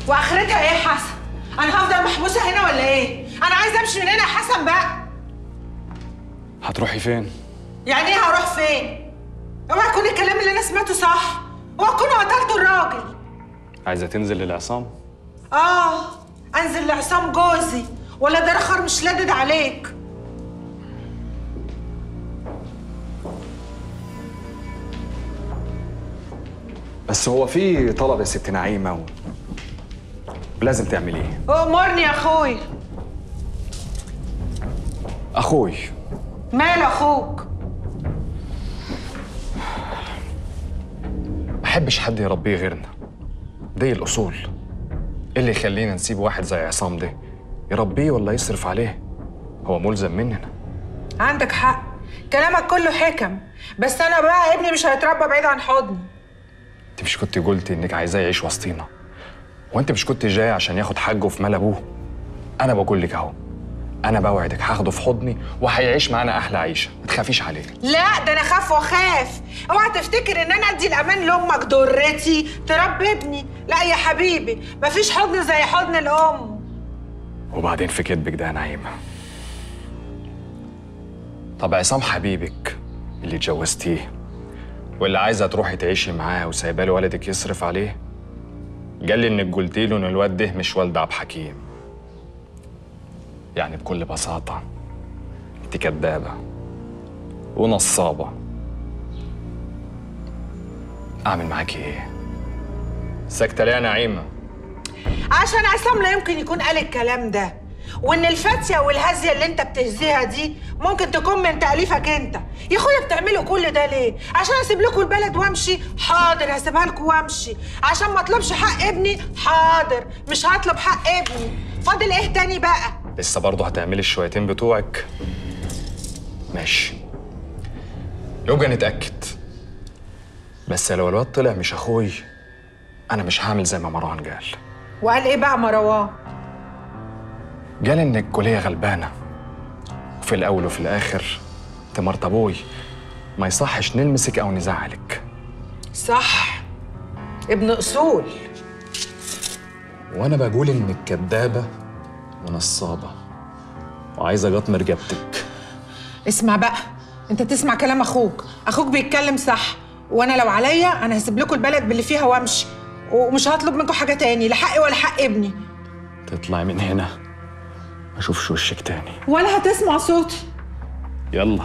واخرتها ايه يا حسن انا هفضل محبوسه هنا ولا ايه انا عايزه امشي من هنا يا حسن بقى هتروحي فين؟ يعني ايه هروح فين اوعى يكون الكلام اللي انا سمعته صح اوعى تكونوا قتلتوا الراجل عايزة تنزل للعصام؟ اه انزل لعصام جوزي ولا ده رخر مش لادد عليك بس هو في طلب يا ست نعيمة و... ولازم تعمليه امرني يا اخوي أخوي مال اخوك ما أحبش حد يربيه غيرنا دي الأصول إيه اللي يخلينا نسيب واحد زي عصام ده يربيه ولا يصرف عليه هو ملزم مننا عندك حق كلامك كله حكم بس انا بقى ابني مش هيتربى بعيد عن حضني انت مش كنت قلتي انك عايزاه يعيش وسطينا وانت مش كنت جاي عشان ياخد حقه في مال ابوه انا بقول لك اهو انا بوعدك هاخده في حضني وهيعيش معانا احلى عيشه ما تخافيش عليه لا ده انا خاف واخاف اوعى تفتكر ان انا ادي الامان لامك ضرتي تربي ابني لا يا حبيبي مفيش حضن زي حضن الام وبعدين في كدبك ده يا نعيمه طب عصام حبيبك اللي اتجوزتيه واللي عايزه تروحي تعيشي معاه وسايبه له ولدك يصرف عليه قال لي انك قلتي له ان الواد ده مش والد عبد حكيم يعني بكل بساطه انت كدابه ونصابه اعمل معاكي ايه ساكته ليه يا نعيمه عشان عصام لا يمكن يكون قال الكلام ده وان الفاتيه والهزيه اللي انت بتهزيها دي ممكن تكون من تاليفك انت يا اخويا بتعملوا كل ده ليه عشان اسيب لكم البلد وامشي حاضر هسيبها لكم وامشي عشان ما اطلبش حق ابني حاضر مش هطلب حق ابني فاضل ايه تاني بقى لسه برضه هتعملي الشويتين بتوعك ماشي يبقى نتأكد بس لو الواد طلع مش أخوي أنا مش هعمل زي ما مروان قال وقال ايه بقى مروان قال إن الكلية غلبانة وفي الأول وفي الآخر أنت مرت أبوي ما يصحش نلمسك أو نزعلك صح ابن اصول وأنا بقول إنك كدابة ونصابة وعايزة أجطم رجبتك اسمع بقى انت تسمع كلام اخوك اخوك بيتكلم صح وانا لو عليا انا هسيب لكم البلد باللي فيها وامشي ومش هطلب منكم حاجه تاني لا حقي ولا حق ابني تطلعي من هنا ما أشوفش وشك تاني ولا هتسمع صوتي يلا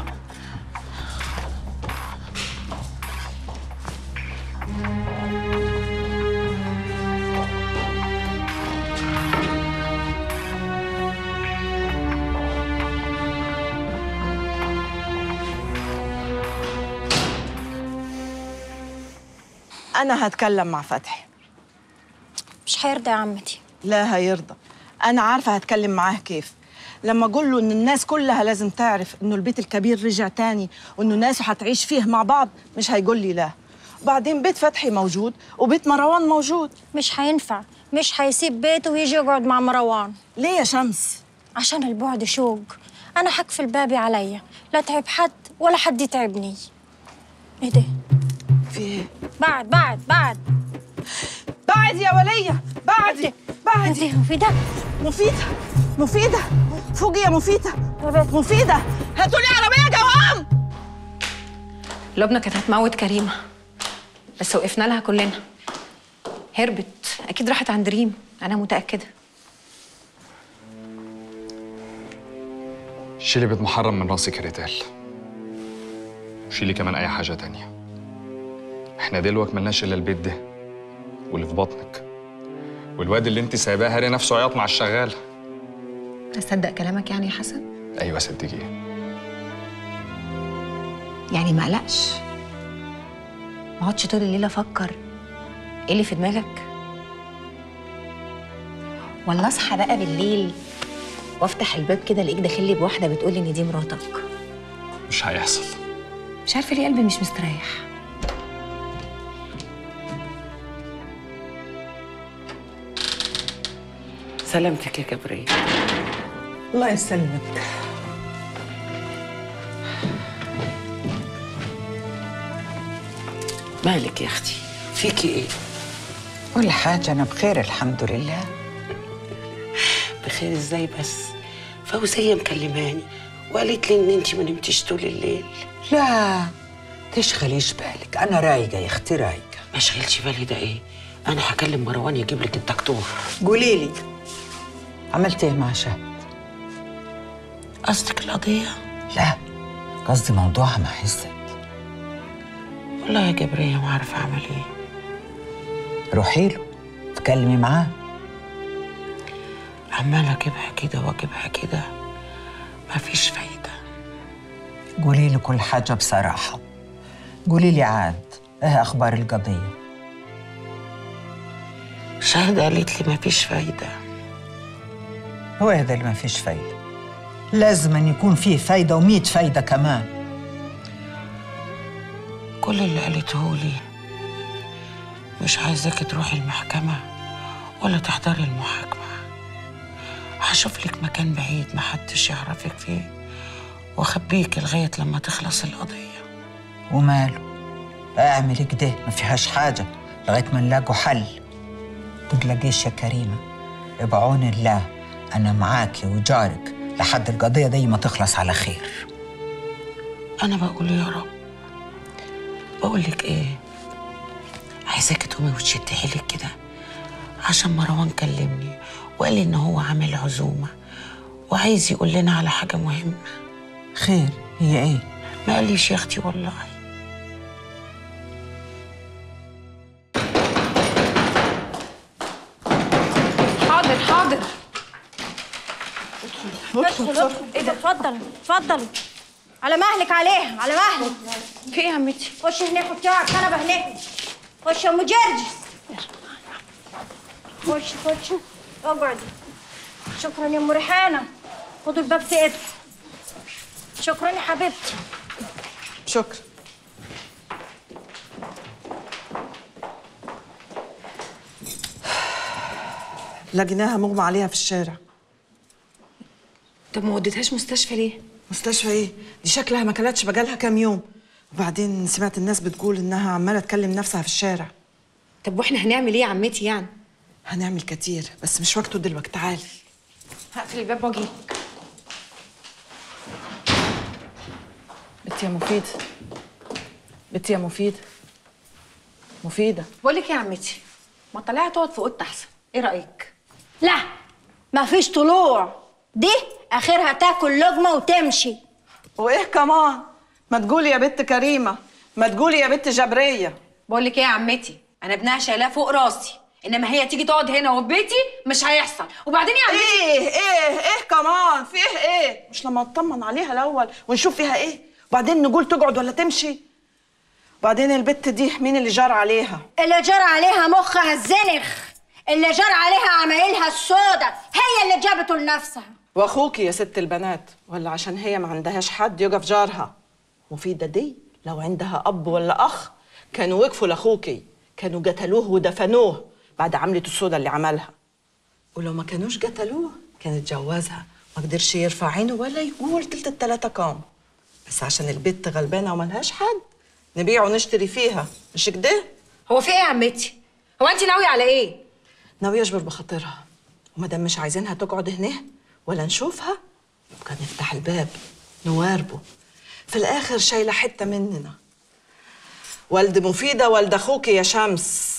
أنا هتكلم مع فتحي مش هيرضى يا عمتي لا هيرضى أنا عارفة هتكلم معاه كيف لما أقول له إن الناس كلها لازم تعرف إنه البيت الكبير رجع تاني وإنه ناسه هتعيش فيه مع بعض مش هيقول لي لا وبعدين بيت فتحي موجود وبيت مروان موجود مش هينفع مش هيسيب بيته ويجي يقعد مع مروان ليه يا شمس؟ عشان البعد شوق انا حقفل بابي عليا لا تعب حد ولا حد يتعبني ايه ده في إيه؟ بعد بعد بعد بعد يا ولية بعدي بعدي انت في ده مفيدة مفيدة فوقي يا مفيدة مفيدة هاتوا لي عربية جوام لبنى كانت هتموت كريمة بس وقفنا لها كلنا هربت أكيد راحت عند ريم أنا متأكدة شيلي بيت محرم من راسك يا ريتال وشيلي كمان اي حاجه تانية احنا دلوقتي ملناش الا البيت ده واللي في بطنك والواد اللي انت سايباه هاري نفسه عياط مع الشغاله أصدق كلامك يعني يا حسن ايوه صدقيه يعني ما قلقش ما اقعدش طول الليل أفكر إيه اللي في دماغك ولا أصحى بقى بالليل وافتح الباب كده الاقيك داخل لي بواحده بتقول لي ان دي مراتك مش هيحصل مش عارفه ليه قلبي مش مستريح سلامتك يا جبريل الله يسلمك مالك يا اختي فيكي ايه كل حاجة أنا بخير الحمد لله بخير ازاي بس فوزية مكلماني وقالت لي ان انت ما نمتيش طول الليل لا تشغليش بالك أنا رايقة يا أختي رايقة ما شغلش بالي ده ايه انا هكلم مروان يجيب لك الدكتور قولي لي عملت إيه مع شهد؟ قصدك القضية لا قصدي موضوعها مع عزت والله يا جبرية ما عارفة اعمل ايه روحي له تكلمي معاه عمالة اجيبها كده واجيبها كده مفيش فايدة قولي له كل حاجة بصراحة قولي لي عاد إيه أخبار القضية شهد قالت لي مفيش فايدة هو هذا اللي ما فيش فايدة لازم أن يكون فيه فايدة ومية فايدة كمان كل اللي قالته لي مش عايزاكي تروحي المحكمة ولا تحضري المحاكمة هشوف لك مكان بعيد محدش يعرفك فيه واخبيك لغاية لما تخلص القضية وماله اعمل كده ما فيهاش حاجة لغاية ما نلاقوا حل تقلقيش يا كريمة بعون الله أنا معاكي وجارك لحد القضية دي ما تخلص على خير أنا بقول يا رب بقول لك إيه عايزاكي تقومي وتشدي حيلك كده عشان مروان كلمني وقال لي إن هو عامل عزومة وعايز يقول لنا على حاجة مهمة خير هي إيه؟ ما قاليش يا أختي والله حاضر حاضر ادخل ادخل ايه ده اتفضل اتفضل على مهلك عليها على مهلك في ايه يا عمتي خش هناك حطيها على الكنبه هناك خش يا ام جرجس خش خش اقعدي شكرا يا ام ريحانه خدوا الباب في ايدكم شكرا يا حبيبتي شكرا لقيناها مغمى عليها في الشارع طب ما وديتهاش مستشفى ليه مستشفى ايه؟ دي شكلها ما كلتش بقالها كام يوم وبعدين سمعت الناس بتقول انها عماله تكلم نفسها في الشارع طب واحنا هنعمل ايه يا عمتي يعني هنعمل كتير بس مش وقته دلوقتي تعالي هقفل الباب واجي بنتي يا مفيد بنتي يا مفيد مفيدة بقول لك إيه يا عمتي ما تطلعي تقعد في اوضتي احسن ايه رايك لا مفيش طلوع دي اخرها تاكل لقمه وتمشي وايه كمان؟ ما تقولي يا بنت كريمة ما تقولي يا بنت جبرية بقول لك ايه يا عمتي انا ابنها شايلاه فوق راسي انما هي تيجي تقعد هنا وفي بيتي مش هيحصل وبعدين يا عمتي ايه ايه ايه كمان فيه ايه مش لما نطمن عليها الاول ونشوف فيها ايه وبعدين نقول تقعد ولا تمشي وبعدين البت دي مين اللي جار عليها اللي جرى عليها مخها الزنخ اللي جرى عليها عمايلها السودة هي اللي جابته لنفسها واخوكي يا ست البنات ولا عشان هي ما عندهاش حد يقف جارها مفيدة دي لو عندها اب ولا اخ كانوا وقفوا لاخوكي كانوا قتلوه ودفنوه بعد عملة السودة اللي عملها ولو ما كانوش قتلوه كان اتجوزها ما قدرش يرفع عينه ولا يقول تلت التلاتة قام بس عشان البت غلبانة وملهاش حد نبيع ونشتري فيها مش كده؟ هو في ايه يا عمتي هو انت ناويه على ايه ناوية أجبر بخاطرها وما دام مش عايزينها تقعد هنا ولا نشوفها يبقى نفتح الباب نواربه في الآخر شايلة حتة مننا والد مفيدة والد أخوك يا شمس